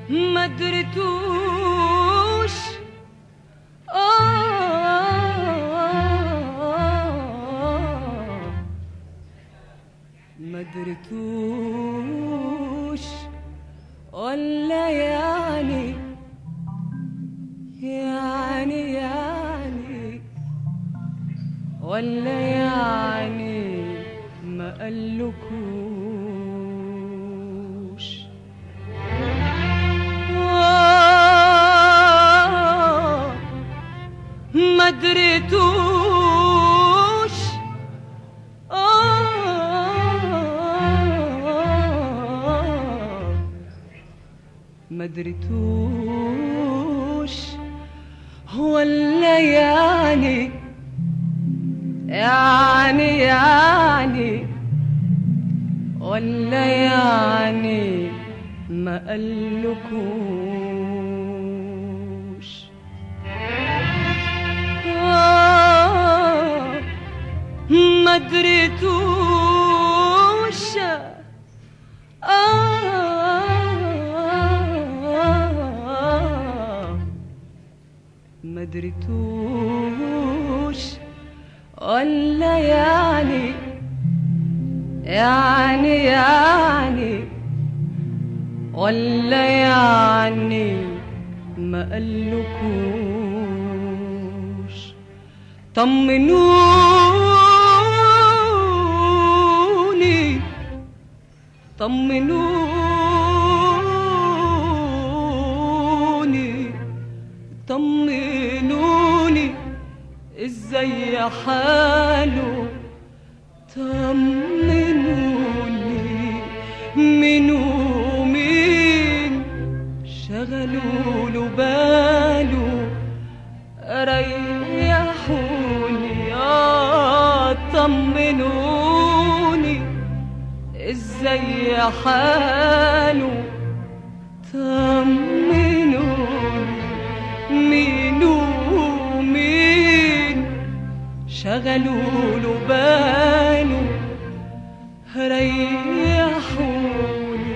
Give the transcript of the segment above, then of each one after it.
ما درتوش آه ما درتوش ولا يعني يعني يعني ولا يعني ما قالكوش آه، ما دريتوش آه، ما دريتوش ولا يعني يعني يعني ولا يعني ما قالكوش آه، ما دريتوش آه ما دريتوش ولا يعني يعني يعني ولا يعني ما قالكوش طمنوني طمنوني طمنوني ازاي حاله طمنوني مين ومين شغلوا له باله ريحوني يا طمنوني ازاي حاله طمنوني مين ومين شغلوا له باله ريحوني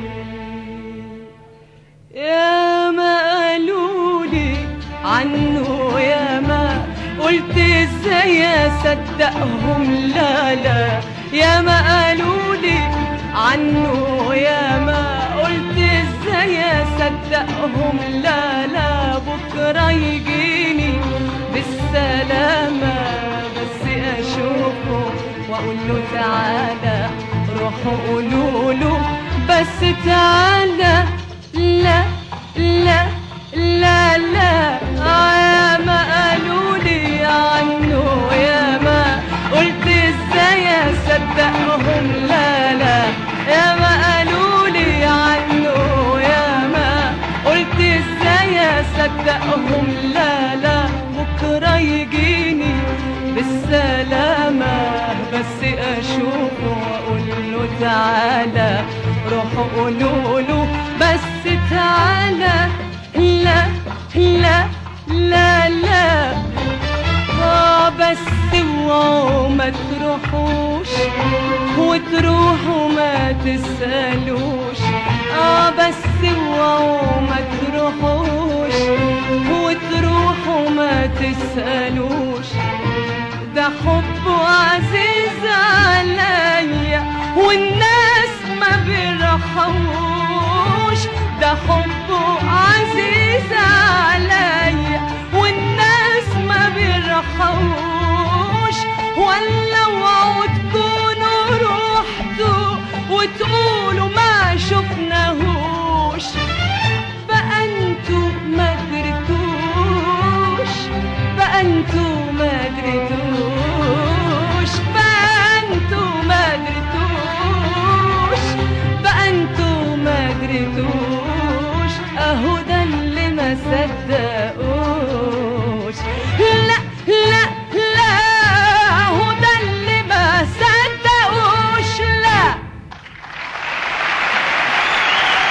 يا ما قالولي عنه يا ما قلت ازاي اصدقهم لا لا يا ما قالولي عنه يا ما قلت ازاي اصدقهم لا لا بكره يجيني بالسلامه بس اشوفه واقول له تعالى روحوا قولوا له بس تعالى لا لا لا لا يا ما قالوا لي عنه يا ما قلت ازاي اصدقهم لا لا يا ما قالوا لي عنه يا ما قلت ازاي اصدقهم لا لا بكره يجيني بالسلامة بس أشوفه وأقول له تعالى روحوا قولوا له بس تعالى لا لا لا لا آه بس اوعوا ما تروحوش وتروحوا ما تسألوش اه بس اوعوا ما تروحوش وتروحوا ما تسألوش ده حبه عزيز عليا والناس ما بيرحموش ده حبه عزيز عليا والناس ما بيرحموش ولا اوعوا تكونوا رحتوا وتقولوا ما شفناهوش بقى انتوا ما درتوش بقى انتوا ما درتوش بقى انتوا ما درتوش بقى انتوا ما درتوش اهو ده اللي ما صدقوش لا لا لا اهو ده اللي ما صدقوش لا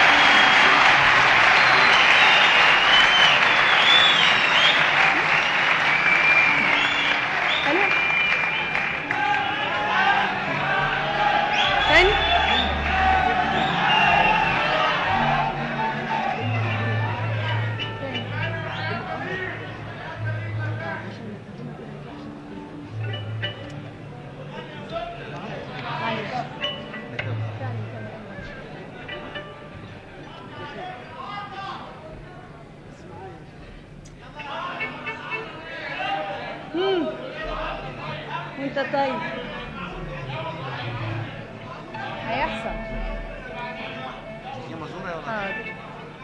وانت طيب هيحصل هي مظلومه يا ولد حاضر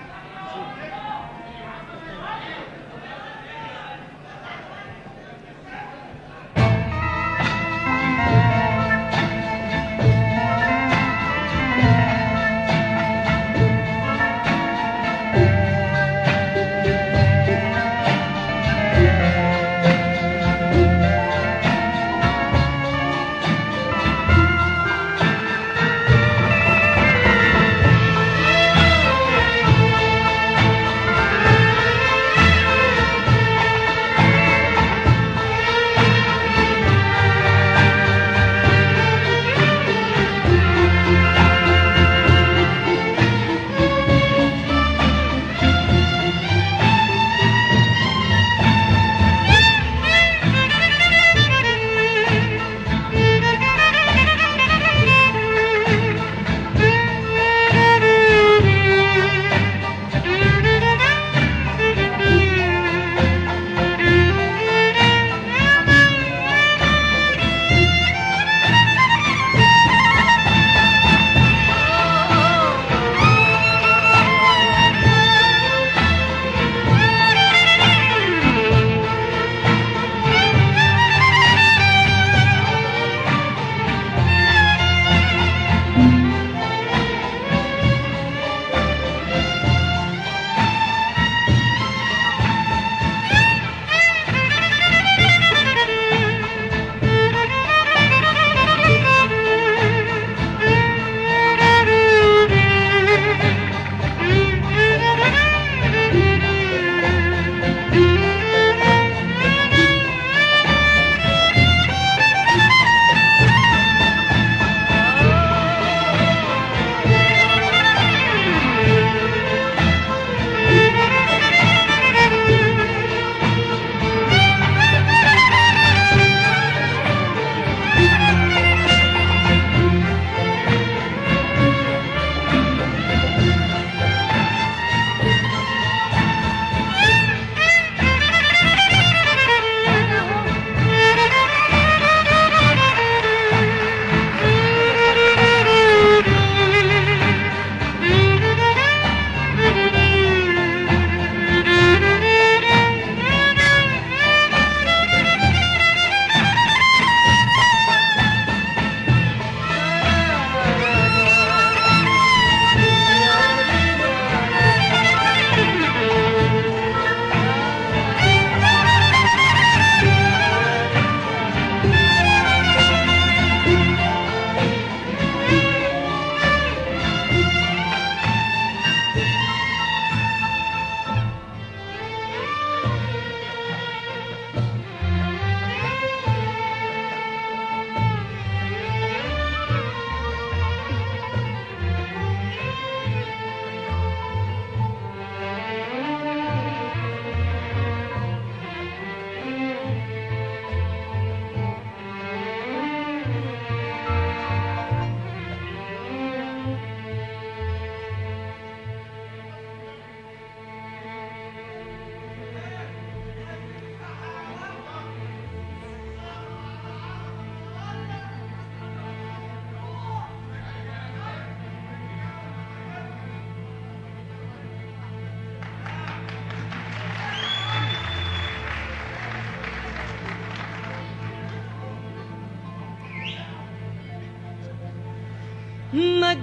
ما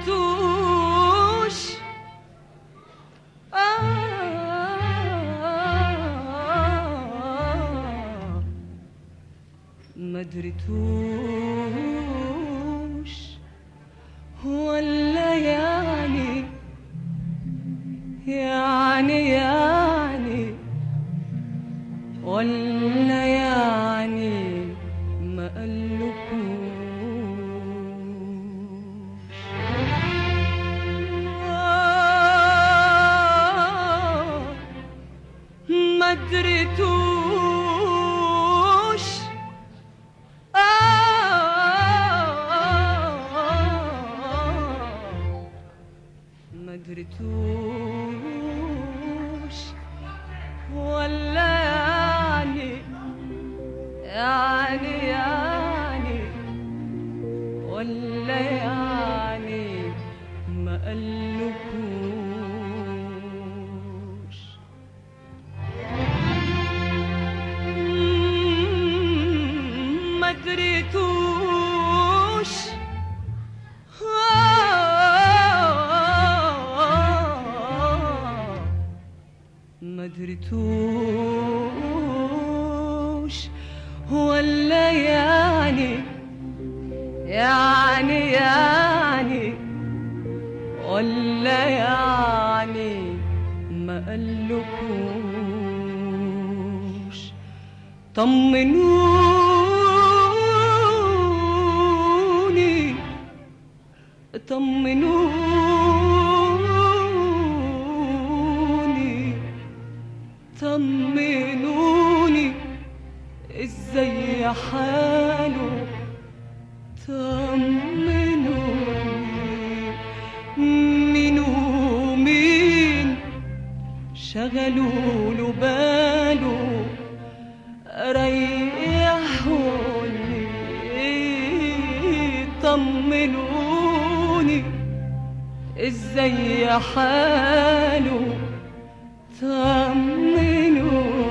درتوش آه ما درتوش ولا يعني يعني يعني ولا يعني ما قالكوش آه ما درتوش آه ما درتوش ولا يعني يعني يعني ما قالكوش مم، ما دريتوش آه، ما دريتوش ولا يعني يعني يعني ولا يعني ما قالكوش طمنوني طمنوني طمنوني ازاي حاله طمنوني مين ومين شغلوا له باله ريحوني طمنوني ازاي حاله طمنوني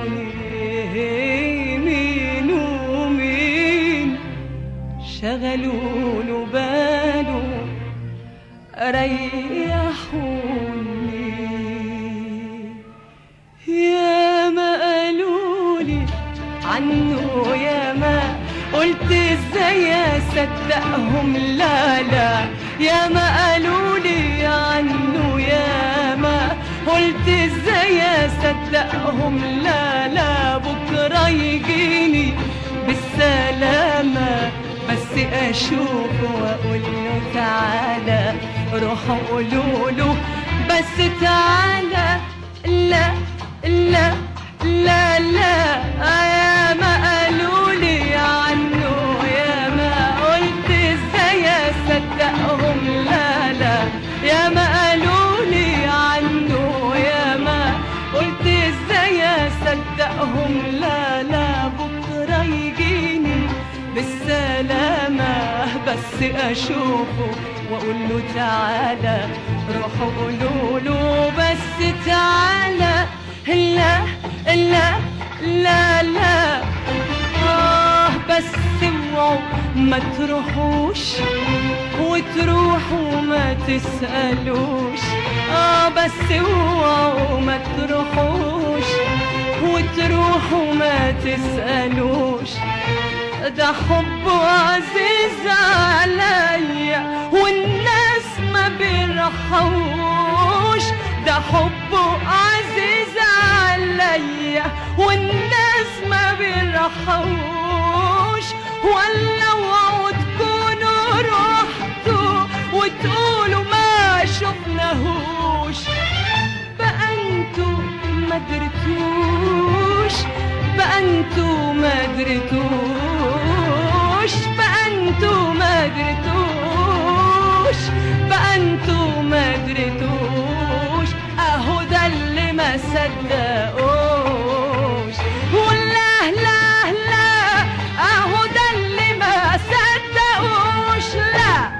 مين ومين شغلوا له باله ريحوني يا ما قالولي عنه يا ما قلت ازاي اصدقهم لا لا يا ما قالولي عنه يا ما قلت ازاي اصدقهم لا لا بكره يجيني بالسلامه بس اشوفه واقول له تعالى روحوا قولوا له بس تعالى لا لا لا لا يا ما قالوا لي عنه يا ما قلت ازاي اصدقهم لا لا يا ما قالوا لي عنه يا ما قلت ازاي اصدقهم لا لا بكره يجيني بالسلامة بس أشوفه وأقول له تعالى روحوا قولوا له بس تعالى لا لا لا لا آه بس اوعوا ما تروحوش وتروحوا ما تسألوش آه بس اوعوا ما تروحوش وتروحوا ما تسألوش ده حب عزيز عليا والناس ما بيرحوش ده حب عزيز عليا والناس ما بيرحوش ولا اوعوا تكونوا رحتوا وتقولوا ما شفناهوش بقى انتوا ما درتوش بقى انتوا ما درتوش بقى انتوا ما درتوش بقى انتوا ما درتوش اهو ده اللي ما صدقوش ولا لا لا اهو ده اللي ما صدقوش لا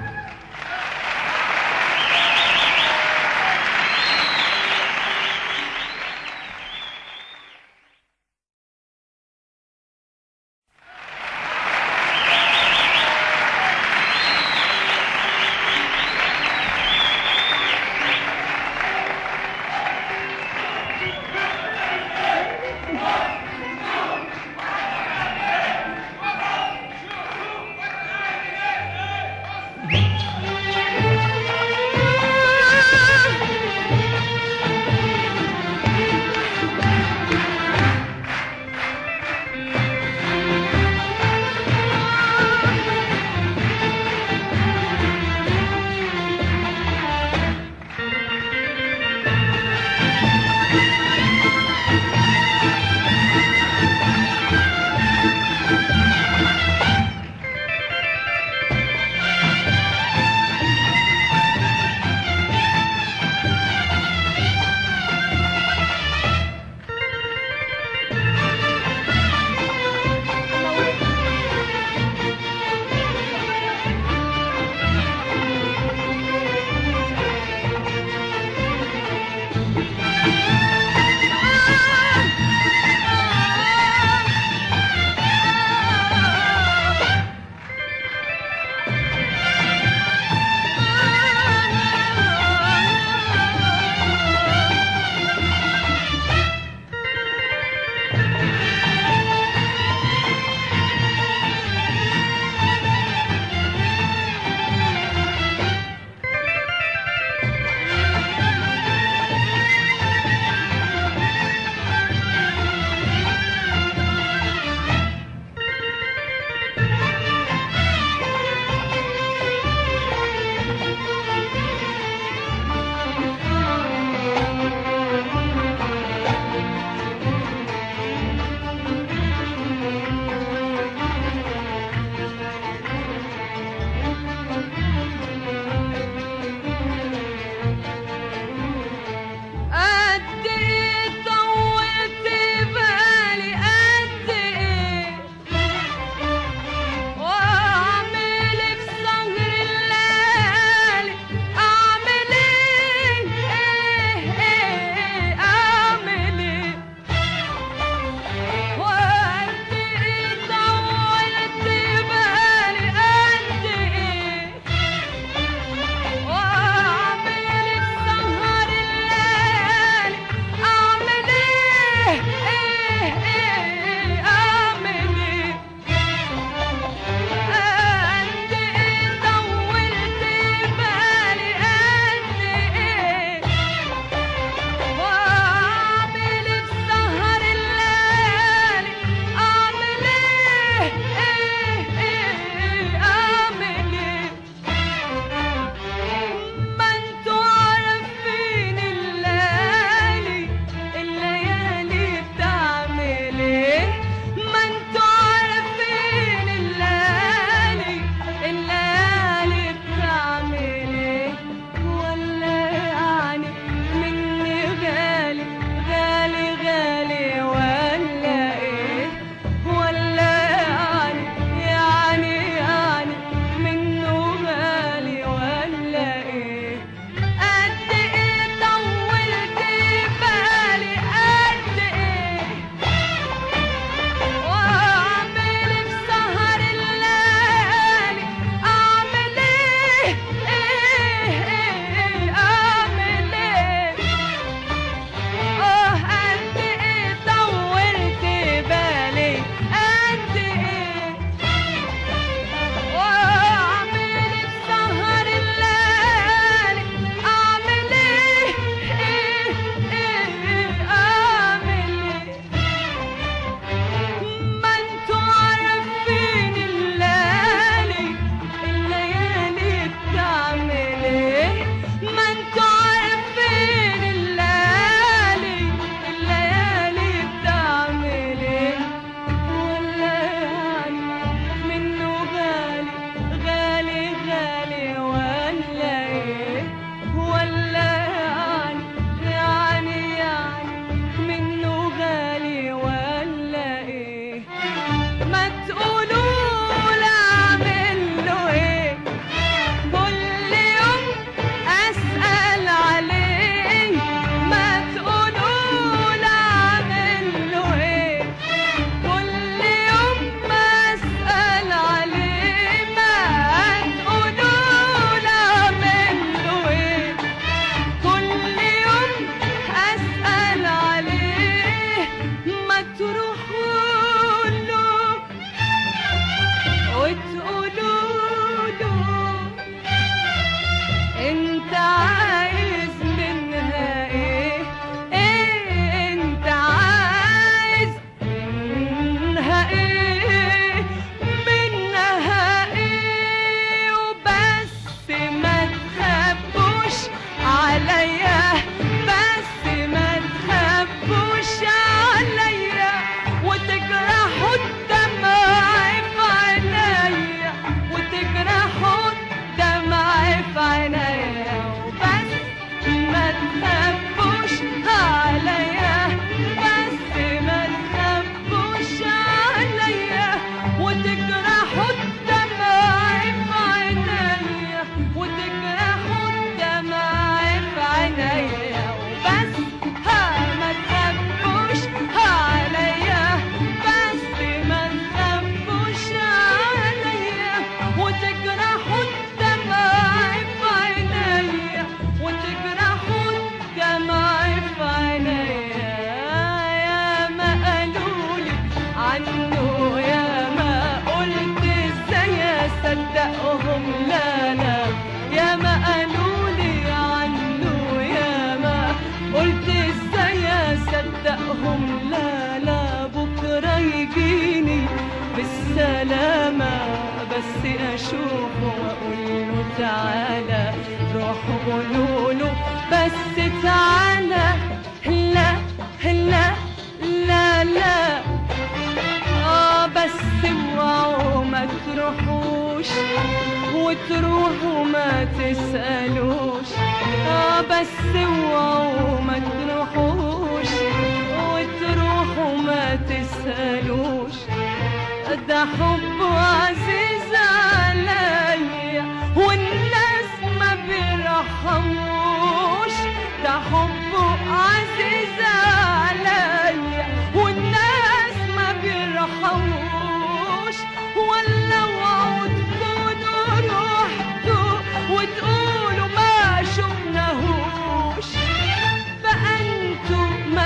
نفسي اشوفه واقول له تعالى روحوا قولوا له بس تعالى لا لا لا لا اه بس اوعوا ما تروحوش وتروحوا ما تسألوش اه بس اوعوا ما تروحوش وتروحوا ما تسألوش ده حب عزيز عليا والناس ما بيرحموش ده حب عزيز عليا والناس ما بيرحموش ولا اوعوا تكونوا رحتوا وتقولوا ما شفناهوش بقى انتوا ما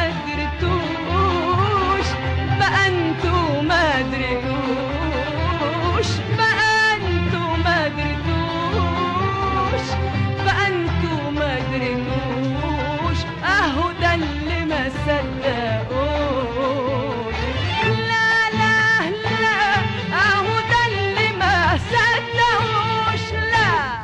درتوش بقى انتوا ما درتوش بقى انتوا ما درتوش بقى انتوا ما درتوش اهو ده اللي ما صدقوش لا لا لا اهو ده اللي ما صدقوش لا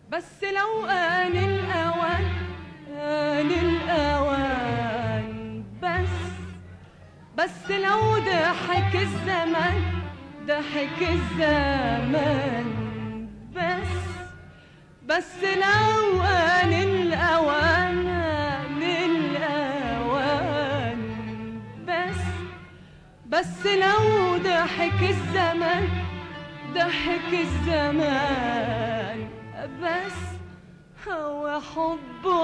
بس لو آن الأوان آن الأوان بس بس لو ضحك الزمان ضحك الزمان بس بس لو آن الأوان آن الأوان بس بس لو ضحك الزمان ضحك الزمان بس هو حب